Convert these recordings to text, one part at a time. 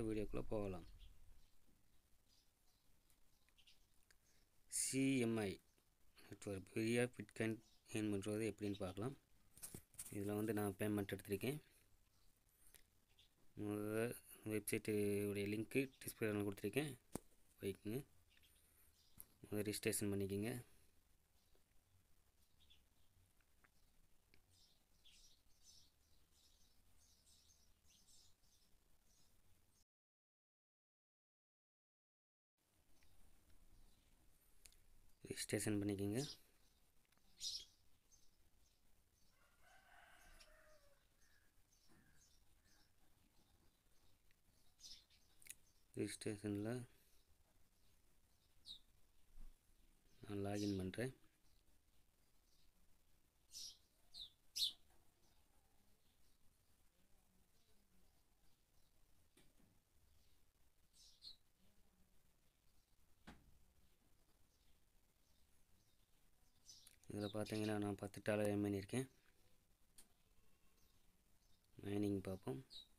வீடியோக்குள்ளே போகலாம் சிஎம்ஐ நெட்ஒர்க் பெரிய பிட்காயின் ஏன் பண்ணுறது எப்படின்னு பார்க்கலாம் இதில் வந்து நான் பேமெண்ட் எடுத்திருக்கேன் வெப்சைட்டு உடைய லிங்க்கு டிஸ்பிளேல கொடுத்துருக்கேன் வைக்குங்க முதல் ரிஜிஸ்ட்ரேஷன் பண்ணிக்கோங்க ரிஜிஸ்ட்ரேஷன் பண்ணிக்கோங்க ரிஜிஸ்ட்ரேஷனில் நான் லாகின் பண்ணுறேன் இதில் பார்த்தீங்கன்னா நான் பத்து டாலர் ஏர்ன் பண்ணியிருக்கேன் மைனிங் பார்ப்போம்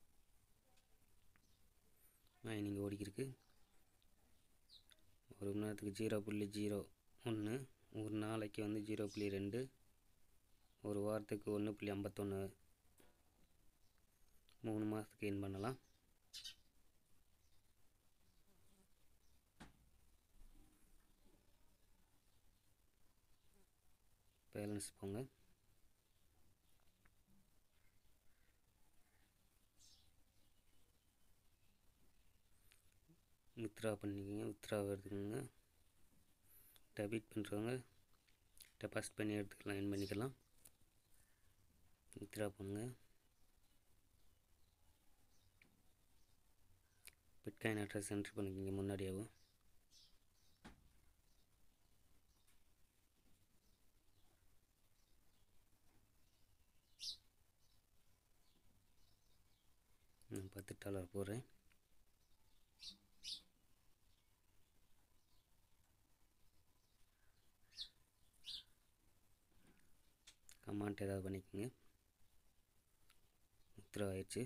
மைனிங் ஓடிக்கிருக்கு ஒரு மணி நேரத்துக்கு ஜீரோ புள்ளி ஜீரோ ஒன்று ஒரு நாளைக்கு வந்து ஜீரோ புள்ளி ரெண்டு ஒரு வாரத்துக்கு ஒன்று புள்ளி ஐம்பத்தொன்று மூணு மாதத்துக்கு ஏர்ன் பண்ணலாம் பேலன்ஸ் போங்க வித்ரா பண்ணிக்கோங்க வித்ரா எடுத்துக்கோங்க டெபிட் பண்ணுறவங்க டெபாசிட் பண்ணி எடுத்துக்கலாம் என் பண்ணிக்கலாம் வித்ரா பண்ணுங்கள் பிட்காயின் அட்ரஸ் என்ட்ரு பண்ணிக்கோங்க முன்னாடியாகவும் நான் பத்து டாலர் போடுறேன் கமாண்ட் ஏதாவது பண்ணிக்கோங்க உத்தரவு ஆயிடுச்சு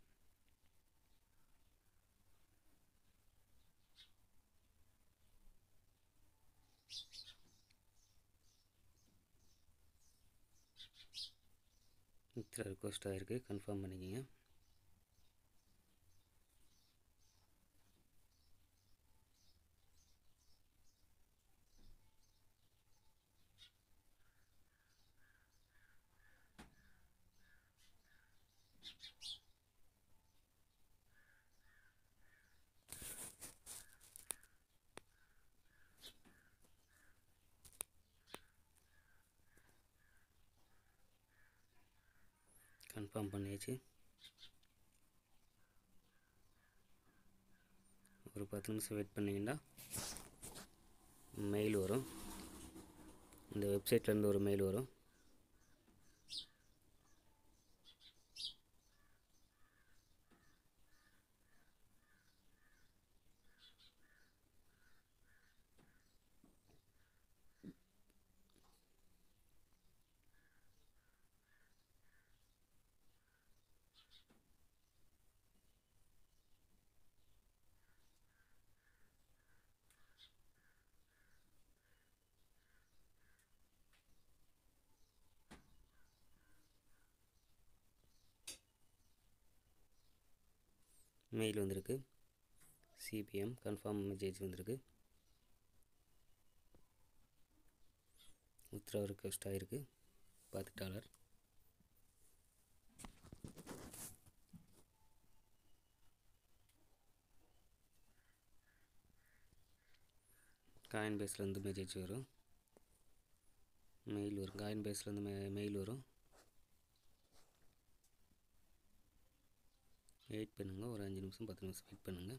உத்தரவு ரிக்வஸ்ட் ஆகிருக்கு கன்ஃபார்ம் பண்ணிக்கோங்க கன்ஃபார்ம் பண்ணியாச்சு ஒரு பத்து நிமிஷம் வெயிட் பண்ணிங்கன்னா மெயில் வரும் இந்த வெப்சைட்லேருந்து ஒரு மெயில் வரும் மெயில் வந்திருக்கு சிபிஎம் கன்ஃபார்ம் மெசேஜ் வந்திருக்கு உத்தரவு ரிக்வஸ்ட் ஆகிருக்கு பத்து டாலர் காயின் பேஸ்லேருந்து மெசேஜ் வரும் மெயில் வரும் காயின் பேஸ்லேருந்து மெ மெயில் வரும் வெயிட் பண்ணுங்கள் ஒரு அஞ்சு நிமிஷம் பத்து நிமிஷம் வெயிட் பண்ணுங்கள்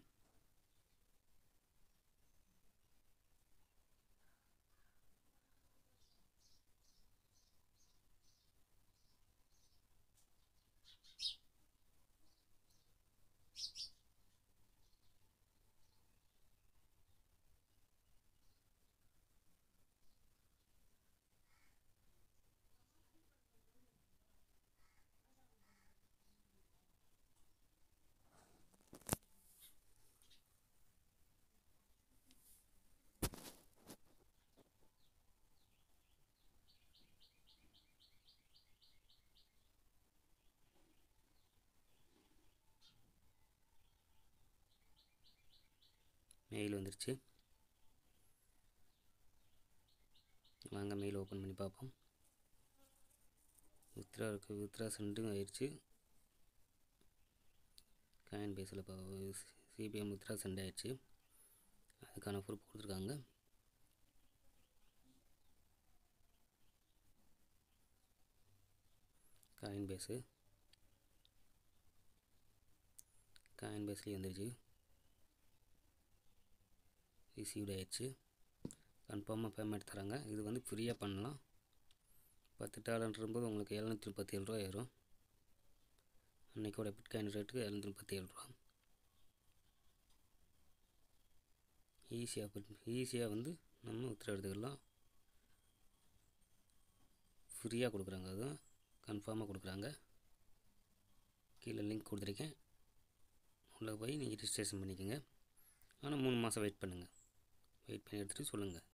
மெயில் வந்துருச்சு வாங்க மெயில் ஓப்பன் பண்ணி பார்ப்போம் வித்ரா இருக்குது வித்ரா சென்டும் ஆயிடுச்சு காயின் பேஸில் இப்போ சிபிஎம் வித்ரா சென்ட் ஆயிடுச்சு அதுக்கான ப்ரூஃப் கொடுத்துருக்காங்க காயின் பேஸு காயின் பேஸ்லேயே வந்துருச்சு ரிசீவ்ட் ஆயிடுச்சு கன்ஃபார்மாக பேமெண்ட் தராங்க இது வந்து ஃப்ரீயாக பண்ணலாம் பத்து டாலர்ன்றபோது உங்களுக்கு எழுநூற்றி முப்பத்தி ஏழு ரூபா ஏறும் அன்றைக்கோட பிட்காயின் ரேட்டுக்கு எழுநூற்றி முப்பத்தி ஏழு ரூபா ஈஸியாக ஈஸியாக வந்து நம்ம உத்தரவு எடுத்துக்கலாம் ஃப்ரீயாக கொடுக்குறாங்க அதுவும் கன்ஃபார்மாக கொடுக்குறாங்க கீழே லிங்க் கொடுத்துருக்கேன் உள்ளே போய் நீங்கள் ரிஜிஸ்ட்ரேஷன் பண்ணிக்கோங்க ஆனால் மூணு மாதம் வெயிட் பண்ணுங்கள் வெயிட் பண்ணி எடுத்துகிட்டு சொல்லுங்கள்